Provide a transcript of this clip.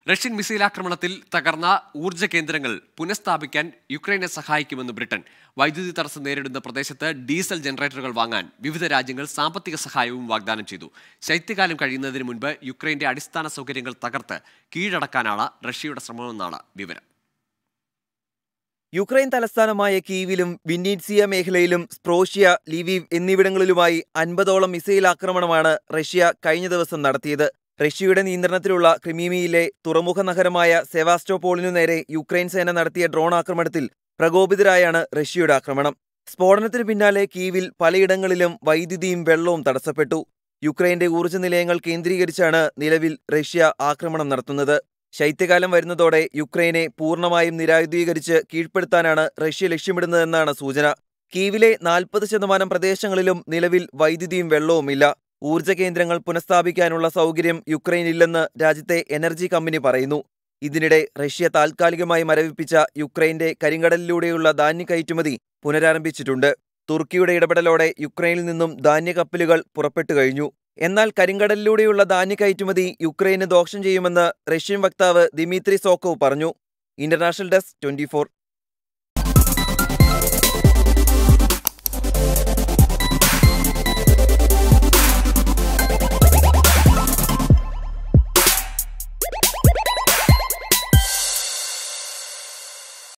Russian missile ആക്രമണത്തിൽ തകർന്ന ഊർജ്ജ കേന്ദ്രങ്ങൾ പുനഃസ്ഥാപിക്കാൻ യുക്രൈനെ സഹായിക്കുമെന്ന് ബ്രിട്ടൻ വൈദ്യുതി തടസ്സം നേരിടുന്ന പ്രദേശത്ത് ഡീസൽ ജനറേറ്ററുകൾ വാങ്ങാൻ വിവിധ രാജ്യങ്ങൾ സാമ്പത്തിക സഹായവും വാഗ്ദാനം ചെയ്തു ശൈത്യകാലം കഴിയുന്നതിന് മുൻപ് യുക്രൈന്റെ അടിസ്ഥാന സൗകര്യങ്ങൾ തകർത്ത് കീഴടക്കാനാണ് റഷ്യയുടെ ശ്രമമെന്നാണ് വിവരം യുക്രൈൻ തലസ്ഥാനമായ കീവിലും വിന്നീറ്റ്സിയ മേഖലയിലും സ്പ്രോഷ്യ ലിവീവ് എന്നിവിടങ്ങളിലുമായി അൻപതോളം മിസൈൽ ആക്രമണമാണ് റഷ്യ കഴിഞ്ഞ ദിവസം നടത്തിയത് റഷ്യയുടെ നിയന്ത്രണത്തിലുള്ള ക്രിമീമിയിലെ തുറമുഖ നഗരമായ സെവാസ്റ്റോപോളിനു നേരെ യുക്രൈൻ സേന നടത്തിയ ഡ്രോൺ ആക്രമണത്തിൽ പ്രകോപിതരായാണ് റഷ്യയുടെ ആക്രമണം സ്ഫോടനത്തിന് പിന്നാലെ കീവിൽ പലയിടങ്ങളിലും വൈദ്യുതിയും വെള്ളവും തടസ്സപ്പെട്ടു യുക്രൈന്റെ ഊർജ്ജ നിലയങ്ങൾ കേന്ദ്രീകരിച്ചാണ് നിലവിൽ റഷ്യ ആക്രമണം നടത്തുന്നത് ശൈത്യകാലം വരുന്നതോടെ യുക്രൈനെ പൂർണ്ണമായും നിരായുധീകരിച്ച് കീഴ്പ്പെടുത്താനാണ് റഷ്യ ലക്ഷ്യമിടുന്നതെന്നാണ് സൂചന കീവിലെ നാൽപ്പത് ശതമാനം പ്രദേശങ്ങളിലും നിലവിൽ വൈദ്യുതിയും വെള്ളവുമില്ല ഊർജ്ജ കേന്ദ്രങ്ങൾ പുനഃസ്ഥാപിക്കാനുള്ള സൗകര്യം യുക്രൈനില്ലെന്ന് രാജ്യത്തെ എനർജി കമ്പനി പറയുന്നു ഇതിനിടെ റഷ്യ താൽക്കാലികമായി മരവിപ്പിച്ച യുക്രൈന്റെ കരിങ്കടലിലൂടെയുള്ള ധാന്യ കയറ്റുമതി പുനരാരംഭിച്ചിട്ടുണ്ട് തുർക്കിയുടെ ഇടപെടലോടെ യുക്രൈനിൽ നിന്നും ധാന്യ കപ്പലുകൾ പുറപ്പെട്ടു കഴിഞ്ഞു എന്നാൽ കരിങ്കടലിലൂടെയുള്ള ധാന്യ കയറ്റുമതി യുക്രൈന് ദോഷം ചെയ്യുമെന്ന് റഷ്യൻ വക്താവ് ദിമിത്രി സോക്കോവ് പറഞ്ഞു ഇന്റർനാഷണൽ ഡെസ്ക് ട്വന്റി